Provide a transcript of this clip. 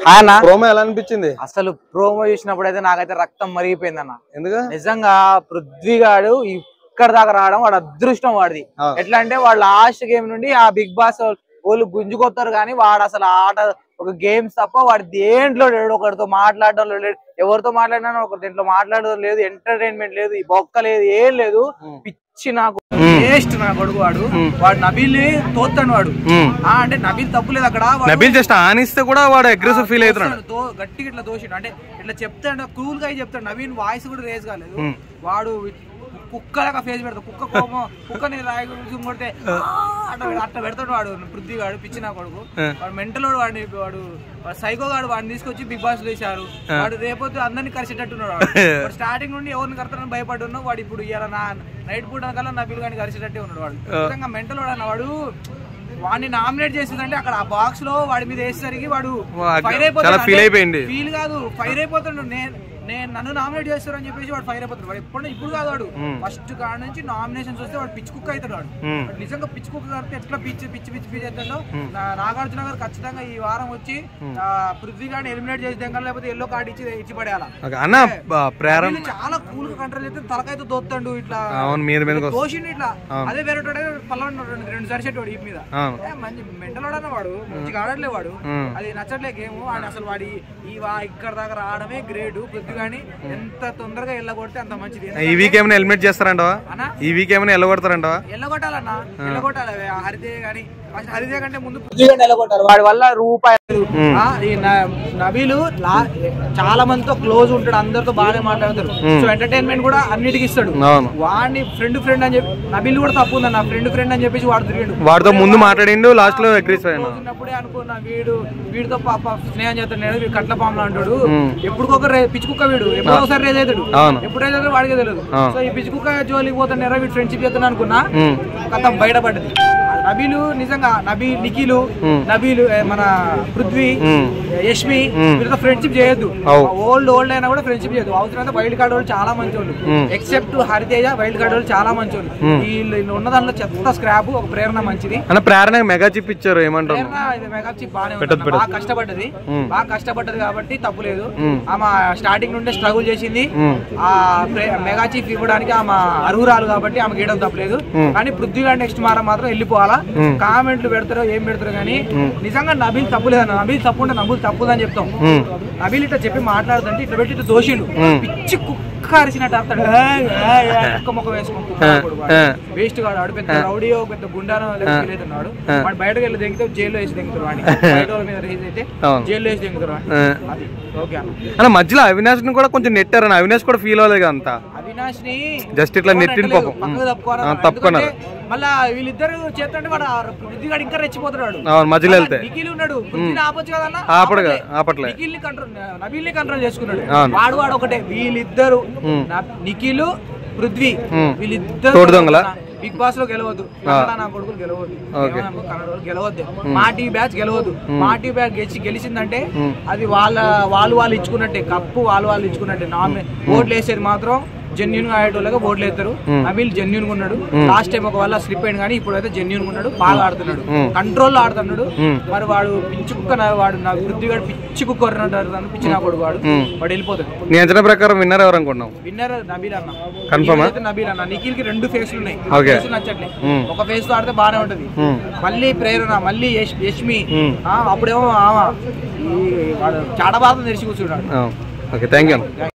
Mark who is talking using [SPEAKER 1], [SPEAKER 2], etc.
[SPEAKER 1] ఆయన
[SPEAKER 2] ప్రోమో ఎలా అనిపించింది
[SPEAKER 1] అసలు ప్రోమో చూసినప్పుడు అయితే నాకైతే రక్తం మరిగిపోయింది అన్న
[SPEAKER 2] ఎందుకు
[SPEAKER 1] నిజంగా పృథ్వీగాడు ఇక్కడ దాకా రావడం వాడు అదృష్టం వాడిది
[SPEAKER 2] ఆ.
[SPEAKER 1] ఎట్లా అంటే వాడు లాస్ట్ గేమ్ నుండి ఆ బిగ్ బాస్ వాళ్ళు గుంజుకొస్తారు కానీ వాడు అసలు ఆట ఒక గేమ్స్ తప్ప వాడు దేంట్లో లేడు ఒకరితో మాట్లాడడంలో లేడు ఎవరితో మాట్లాడినా ఒక దీంట్లో మాట్లాడడం లేదు ఎంటర్టైన్మెంట్ లేదు ఈ బొక్క లేదు ఏం లేదు
[SPEAKER 2] ఉమ్.
[SPEAKER 1] పిచ్చి నాకు వేస్ట్ నా కొడుకు వాడు వాడు నబీల్ తోస్తాడు వాడు ఆ అంటే నబీల్ తప్పు లేదు అక్కడ వాడు
[SPEAKER 2] నబీల్ జస్ట్ ఆనిస్తే కూడా వాడు అగ్రెసివ్ ఫీల్ అవుతున్నాడు
[SPEAKER 1] తోస్తాడు, తో- గట్టిగా ఇట్లా దోషిడు అంటే ఇట్లా చెప్తాడు కూల్ గా చెప్తాడు నవీన్ వాయిస్ కూడా రేజ్ కాలేదు
[SPEAKER 2] ఉమ్.
[SPEAKER 1] వాడు కుక్కలాగా ఫేస్ పెడతాడు కుక్క కోపం కుక్కని రాయి గురించి కొడితే "ఆ" అట్లా అట్లా పెడతాడు వాడు పృథ్వీ గాడు పిచ్చి నా కొడుకు వాడు మెంటల్ వాడు వాడిని వాడు వాడు సైకో గాడు వాడిని తీసుకొచ్చి బిగ్ బాస్ లో వేశారు వాడు రేపొద్దు అందరిని కరిచేటట్టున్నాడు వాడు. వాడు స్టార్టింగ్ నుండి ఎవరిని కడతారని భయపడున్నావు వాడు ఇప్పుడు ఇవాళ నా నైట్ పూట కల్లా నబీల్ గాని కరిచేటట్టే ఉన్నాడు వాడు నిజంగా మెంటల్ వాడు అన్న వాడు వాడిని నామినేట్ చేసిందంటే అక్కడ ఆ బాక్స్ లో వాడి మీద వేసేసరికి వాడు
[SPEAKER 2] వా-
[SPEAKER 1] ఫైర్
[SPEAKER 2] చాలా feel అయిపోయింది.
[SPEAKER 1] ఫీల్ కాదు ఫైర్ అయిపోతాడు నేను నేను నన్ను నామినేట్ చేస్తారు అని చెప్పేసి వాడు ఫైర్ అయిపోతాడు వాడు ఎప్పుడు ఇప్పుడు కాదు వాడు ఫస్ట్ కాడ నుంచి నామినేషన్స్ వస్తే వాడు పిచ్చి కుక్క అవుతాడు వాడు
[SPEAKER 2] మ్మ్.
[SPEAKER 1] వాడు నిజంగా పిచ్చి కుక్క కాబట్టి ఎట్లా పిచ్చి పిచ్చి పిచ్చి పిచ్చి అవుతాడో నా- నాగార్జున గారు ఖచ్చితంగా ఈ వారం వచ్చి ఆ, పృథ్వీ గారిని ఎలిమినేట్ చేసి దగ్గర లేకపోతే ఎల్లో కార్డు ఇచ్చి ఇచ్చి పడేయాల
[SPEAKER 2] ఓకే. అన్న బ- ప్రేరణ
[SPEAKER 1] వీళ్ళు చాలా కూల్ గా కంట్రోల్ చేస్తే తలకైతే దోస్తాడు ఇట్లా
[SPEAKER 2] అవును మీద మీద
[SPEAKER 1] దోషిండు ఇట్లా అదే వేరే పల్లవ రెండు రెండు సరిచెట్టు వాడు ఈ మీద
[SPEAKER 2] అవును
[SPEAKER 1] ఏ, మంచి మెంటల్ వాడన్న వాడు మంచిగా ఆడట్లే వాడు
[SPEAKER 2] మ్మ్.
[SPEAKER 1] అది నచ్చట్లే గేమ్ వాడు అసలు వాడి ఈ వా ఇక్కడ దాకా రావడమే గ్రేట్ పృథ్వీ కానీ ఎంత తొందరగా ఎల్లగొడితే అంత మంచిది
[SPEAKER 2] ఈ వీక్ ఏమైనా ఎలిమినేట్ చేస్తారంటవా
[SPEAKER 1] అన్నా
[SPEAKER 2] ఈ వీక్ ఏమైనా ఎల్లగొడతారంటవా
[SPEAKER 1] ఎల్లగొట్టాలన్నా ఎల్లగొట్టాలి అవి ఆ హరితే గాని ఫస్ట్ హరితే కంటే ముందు పృథ్వీ గాని ఎల్లగొట్టాలి వాడి వల్ల రూపాయి లేదు. ఆ, ఈ న- నబీలు లా- చాలా మందితో క్లోజ్ ఉంటాడు అందరితో బాగానే మాట్లాడతారు సో ఎంటర్టైన్మెంట్ కూడా అన్నిటికి ఇస్తాడు
[SPEAKER 2] అవును
[SPEAKER 1] వాడిని ఫ్రెండ్ ఫ్రెండ్ అని చెప్పి నబీల్ కూడా తప్పు ఉందన్న ఫ్రెండ్ ఫ్రెండ్ అని చెప్పేసి వాడు తిరిగాడు
[SPEAKER 2] వాడితో ముందు మాట్లాడిండు లాస్ట్ లో అగ్రీస్ అయ్యాను
[SPEAKER 1] ఉన్నప్పుడే అనుకున్నా వీడు వీడితో పాప స్నేహం చేస్తున్నాడు వీడు కట్ల పాములు అంటాడు
[SPEAKER 2] మ్మ్.
[SPEAKER 1] ఎప్పుడుకొక పిచ్చి కుక్క వీడు ఎప్పుడో ఒకసారి రేజ్ అవుతాడు
[SPEAKER 2] అవును.
[SPEAKER 1] ఎప్పుడు రేజ్ అవుతాడు వాడికే తెలియదు
[SPEAKER 2] ఆ.
[SPEAKER 1] సో ఈ పిచ్చి కుక్క జోలికి పోతున్నారా వీడు ఫ్రెండ్షిప్ చేస్తున్నా అనుకున్నా
[SPEAKER 2] మ్మ్.
[SPEAKER 1] కథం బయటపడ్డది నబీలు నిజంగా నబీ నిఖిలు
[SPEAKER 2] మ్మ్.
[SPEAKER 1] నబీలు ఏ, మన పృథ్వీ
[SPEAKER 2] మ్మ్.
[SPEAKER 1] యష్మి
[SPEAKER 2] మ్మ్.
[SPEAKER 1] వీళ్ళతో ఫ్రెండ్షిప్ చేయొద్దు
[SPEAKER 2] అవు.
[SPEAKER 1] ఓల్డ్ ఓల్డ్ అయినా కూడా ఫ్రెండ్షిప్ చేయదు అవసరం వైల్డ్ కార్డ్ వాళ్ళు చాలా మంచి వాళ్ళు
[SPEAKER 2] మ్మ్.
[SPEAKER 1] ఎక్సెప్ట్ హరితేజ వైల్డ్ కార్డ్ వాళ్ళు చాలా మంచి వాళ్ళు వీళ్ళు ఉన్న దాంట్లో చెత్త స్క్రాప్ ఒక ప్రేరణ మంచిది
[SPEAKER 2] అన్న ప్రేరణ మెగా చిప్ ఇచ్చారు ఏమంటారు
[SPEAKER 1] ప్రేరణ ఇది మెగా చిప్ బాగానే ఉంది
[SPEAKER 2] పెట్టదు,
[SPEAKER 1] అన్న. బాగా కష్టపడ్డది
[SPEAKER 2] మ్మ్.
[SPEAKER 1] బాగా కష్టపడ్డది కాబట్టి తప్పులేదు
[SPEAKER 2] మ్మ్.
[SPEAKER 1] ఆమె స్టార్టింగ్ నుండే స్ట్రగుల్ చేసింది
[SPEAKER 2] మ్మ్.
[SPEAKER 1] ఆ ప్రే- మెగా చీఫ్ ఇవ్వడానికి ఆమె అర్హురాలు కాబట్టి ఆమె గీయడం తప్పలేదు
[SPEAKER 2] మ్మ్.
[SPEAKER 1] కానీ పృథ్వీ గారి నెక్స్ట్ వారం మాత్రం వెళ్ళిపోవాలా
[SPEAKER 2] మ్మ్.
[SPEAKER 1] కామెంట్లు పెడతారో ఏం పెడతారో కానీ
[SPEAKER 2] మ్మ్.
[SPEAKER 1] నిజంగా నబీల్ తప్పులేదన్న నబీల్ తప్పు ఉంటే నబీల్ తప్పుదని చెప్తాం
[SPEAKER 2] మ్మ్.
[SPEAKER 1] నబీల్ ఇట్లా చెప్పి మాట్లాడుతుంటే ఇట్లా పెట్టి ఇట్లా దోషిండు
[SPEAKER 2] మ్మ్.
[SPEAKER 1] పిచ్చి కుక్క అరిచినట్టు అర్థం కుక్క ముఖం వేసుకుని
[SPEAKER 2] ఆ.
[SPEAKER 1] వేస్ట్ గాడు ఆడు పెద్ద రౌడీ పెద్ద గుండానో ఫీల్ అవుతున్నాడు
[SPEAKER 2] ఆ.
[SPEAKER 1] వాడు బయటకు వెళ్ళి దిగితే జైల్లో వేసి దిగుతారు వాడిని బయట వాళ్ళ మీద రేజ్ అయితే
[SPEAKER 2] అవును.
[SPEAKER 1] జైల్లో వేసి దిగుతారు వాడిని
[SPEAKER 2] ఆ.
[SPEAKER 1] అది ఓకే అన్న
[SPEAKER 2] అన్న మధ్యలో అవినాష్ ని కూడా కొంచెం నెట్టారు అన్న అవినాష్ కూడా ఫీల్ అవ్వలేదు అంత
[SPEAKER 1] అవినాష్ ని
[SPEAKER 2] Just ఇట్లా నెట్టిన పాపం.
[SPEAKER 1] పక్కకు తప్పుకోవాలి
[SPEAKER 2] ఆ, తప్పుకున్నారు.
[SPEAKER 1] ఎందుకంటే మళ్ళా వీళ్ళిద్దరు చేస్తుంటే వాడు పృథ్వీ గాడు ఇంకా రెచ్చిపోతున్నాడు
[SPEAKER 2] అవును మధ్యలో వెళ్తే
[SPEAKER 1] నిఖిల్ ఉన్నాడు పృథ్వీని ఆపొచ్చు కదన్నా
[SPEAKER 2] ఆపడుగా
[SPEAKER 1] ఆపట్లే.
[SPEAKER 2] ఆపట్లే
[SPEAKER 1] నిఖిల్ ని కంట్రోల్ నబీల్ ని కంట్రోల్ చేసుకున్నాడు
[SPEAKER 2] అవును.
[SPEAKER 1] వాడు వాడు ఒకటే వీళ్ళిద్దరు
[SPEAKER 2] ఉమ్.
[SPEAKER 1] నా- నిఖిల్ పృథ్వీ
[SPEAKER 2] ఉమ్.
[SPEAKER 1] వీళ్ళిద్దరు
[SPEAKER 2] తోడు దొంగలా?
[SPEAKER 1] బిగ్ బాస్ లో గెలవద్దు కన్నడ నా కొడుకులు గెలవద్దు
[SPEAKER 2] ఓకే.
[SPEAKER 1] ఏమన్నా కన్నడ వాళ్ళు గెలవద్దు మా టీ బ్యాచ్ గెలవద్దు మా టీ బ్యాచ్ గెలిచి గెలిచిందంటే
[SPEAKER 2] ఉమ్.
[SPEAKER 1] అది వాళ్ళ వాళ్ళు వాళ్ళు ఇచ్చుకున్నట్టే కప్పు వాళ్ళు వాళ్ళు ఇచ్చుకున్నట్టే నామి ఓట్లు వేసేది మాత్రం జెన్యున్ గా ఆడేటోళ్ళగా ఓట్లు వేస్తారు నబీల్ జెన్యున్ గా ఉన్నాడు లాస్ట్ టైం ఒక వల్ల స్లిప్ అయింది కానీ ఇప్పుడు అయితే జెన్యున్ గా ఉన్నాడు బాగా ఆడుతున్నాడు
[SPEAKER 2] ఉమ్.
[SPEAKER 1] కంట్రోల్ ఆడుతున్నాడు
[SPEAKER 2] ఉమ్.
[SPEAKER 1] మరి వాడు పిచ్చి కుక్క నా- వాడు నా వృద్ధి గాడు పిచ్చి కుక్క కొర్రనంటారు పిచ్చి నా కొడుకు వాడు
[SPEAKER 2] ఉమ్.
[SPEAKER 1] వాడు వెళ్ళిపోతాడు
[SPEAKER 2] నీ అంచనా ప్రకారం విన్నర్ ఎవరు అనుకున్నాం
[SPEAKER 1] విన్నర్ నబీల్ అన్న
[SPEAKER 2] Confirm ఆ?
[SPEAKER 1] అయితే నబీల్ అన్న నిఖిల్ కి రెండు ఫేస్లు ఉన్నాయి
[SPEAKER 2] Okay.
[SPEAKER 1] ఫేస్ నచ్చట్లే
[SPEAKER 2] ఉమ్.
[SPEAKER 1] ఒక ఫేస్ తో ఆడితే బాగానే ఉంటది
[SPEAKER 2] ఉమ్.
[SPEAKER 1] మళ్ళీ ప్రేరణ మళ్ళీ యశ్- యష్మి
[SPEAKER 2] ఉమ్.
[SPEAKER 1] ఆ, అప్పుడేమో ఆమ. ఈ వాడు చాడబాదం తెరిచి కూర్చున్నాడు
[SPEAKER 2] ఓకే థ్యాంక్ యూ